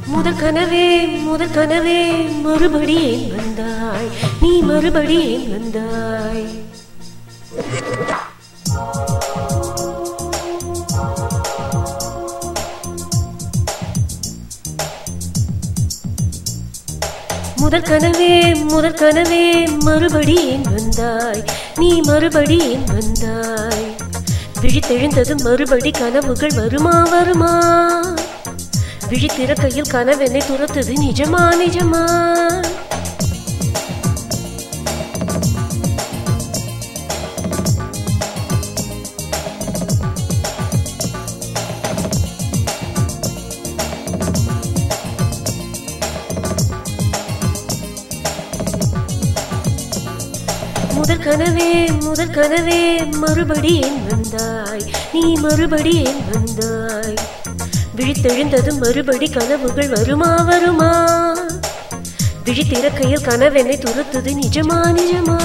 முதற் கனவே முதற் கனவே மறுபடி ஏன் வந்தாய் நீ மறுபடி ஏன் வந்தாய் முதற் கனவே முதற் கனவே மறுபடி ஏன் வந்தாய் நீ மறுபடி ஏன் வந்தாய் விழித்தெழுந்ததும் மறுபடி கனவுகள் வருமா வருமா விழித்திறக்கையில் கனவென்னை துரத்துது நிஜமா நிஜமா முதற் கனவே முதற் கனவே மறுபடி ஏன் வந்தாய் நீ மறுபடி ஏன் வந்தாய் விழித்தெழுந்ததும் மறுபடி கனவுகள் வருமா வருமா விழித்திறக்கையில் கனவென்னை துரத்துது நிஜமா நிஜமா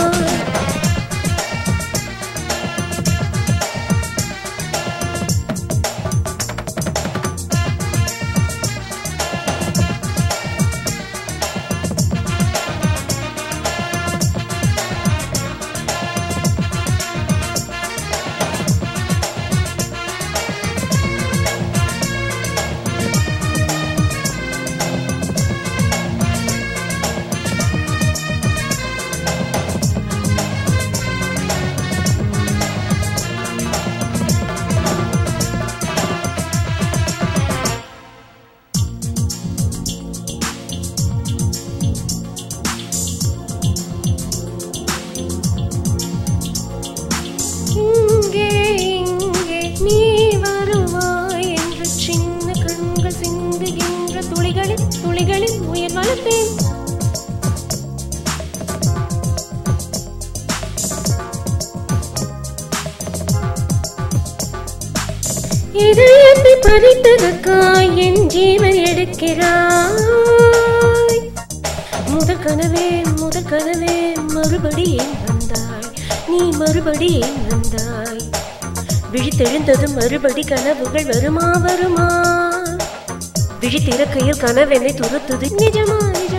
இங்கே இங்கே நீ வருவாய் என்று சின்ன கண்கள் சிந்துகின்ற துளிகளில் துளிகளில் உயிர் வளர்த்தேன் இதயத்தை பறித்ததற்காய் என் ஜீவன் எடுக்கிறாய் முதற் கனவே முதற் கனவே மறுபடி ஏன் வந்தாய் நீ மறுபடி ஏன் வந்தாய் விழித்தெழுந்ததும் மறுபடி கனவுகள் வருமா வருமா விழித்திறக்கையில் கனவென்னை துரத்துது நிஜமா நிஜமா